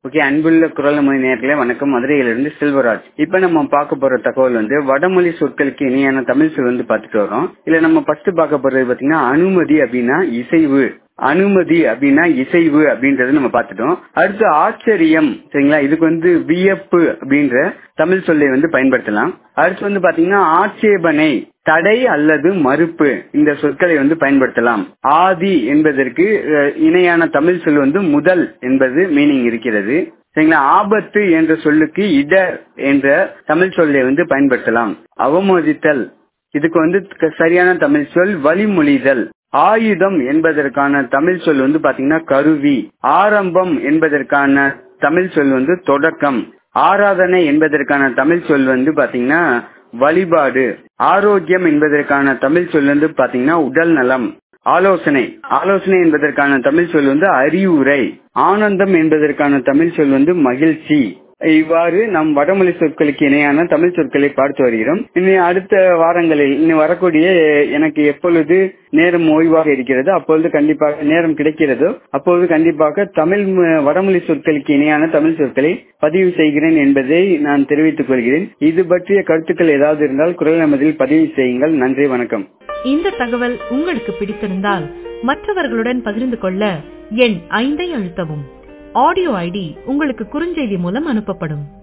okay அன்புள்ள குரல் மொழி நேர்களே வணக்கம் மதுரையிலிருந்து செல்வராஜ் இப்ப நம்ம பார்க்க போற தகவல் வந்து வடமொழி சொற்களுக்கு இணையான தமிழ் சொல் வந்து பார்த்துட்டு வரோம் இல்ல நம்ம ஃபர்ஸ்ட் பார்க்க போறது பாத்தீங்கன்னா அனுமதி அப்படின்னா இசைவு அனுமதி அப்படின்னா இசைவு அப்படின்றத நம்ம பார்த்துட்டோம் அடுத்து ஆச்சரியம் சரிங்களா இதுக்கு வந்து வியப்பு அப்படின்ற தமிழ் சொல்லை வந்து பயன்படுத்தலாம் அடுத்து வந்து பாத்தீங்கன்னா ஆட்சேபனை தடை அல்லது மறுப்பு இந்த சொற்களை வந்து பயன்படுத்தலாம் ஆதி என்பதற்கு அஹ், இணையான தமிழ் சொல் வந்து முதல் என்பது மீனிங் இருக்கிறது சரிங்களா ஆபத்து என்ற சொல்லுக்கு இடர் என்ற தமிழ் சொல்லை வந்து பயன்படுத்தலாம் அவமதித்தல் இதுக்கு வந்து க- சரியான தமிழ் சொல் வழிமொழிதல் ஆயுதம் என்பதற்கான தமிழ் சொல் வந்து பாத்தீங்கன்னா கருவி ஆரம்பம் என்பதற்கான தமிழ் சொல் வந்து தொடக்கம் ஆராதனை என்பதற்கான தமிழ் சொல் வந்து பாத்தீங்கன்னா வழிபாடு ஆரோக்கியம் என்பதற்கான தமிழ் சொல் வந்து பாத்தீங்கன்னா உடல் நலம் ஆலோசனை ஆலோசனை என்பதற்கான தமிழ் சொல் வந்து அறிவுரை ஆனந்தம் என்பதற்கான தமிழ் சொல் வந்து மகிழ்ச்சி இவ்வாறு நம் வடமொழி சொற்களுக்கு இணையான தமிழ் சொற்களை பார்த்து வருகிறோம் இனி அடுத்த வாரங்களில் இனி வரக்கூடிய எனக்கு எப்பொழுது நேரம் ஓய்வாக இருக்கிறதோ அப்பொழுது கண்டிப்பாக நேரம் கிடைக்கிறதோ அப்பொழுது கண்டிப்பாக தமிழ் ம- வடமொழி சொற்களுக்கு இணையான தமிழ் சொற்களை பதிவு செய்கிறேன் என்பதை நான் தெரிவித்துக் கொள்கிறேன் இது பற்றிய கருத்துக்கள் ஏதாவது இருந்தால் குரல் நமதில் பதிவு செய்யுங்கள் நன்றி வணக்கம் இந்த தகவல் உங்களுக்கு பிடித்திருந்தால் மற்றவர்களுடன் பகிர்ந்து கொள்ள எண் ஐந்தை அழுத்தவும் ஆடியோ ஐடி உங்களுக்கு குறுஞ்செய்தி மூலம் அனுப்பப்படும்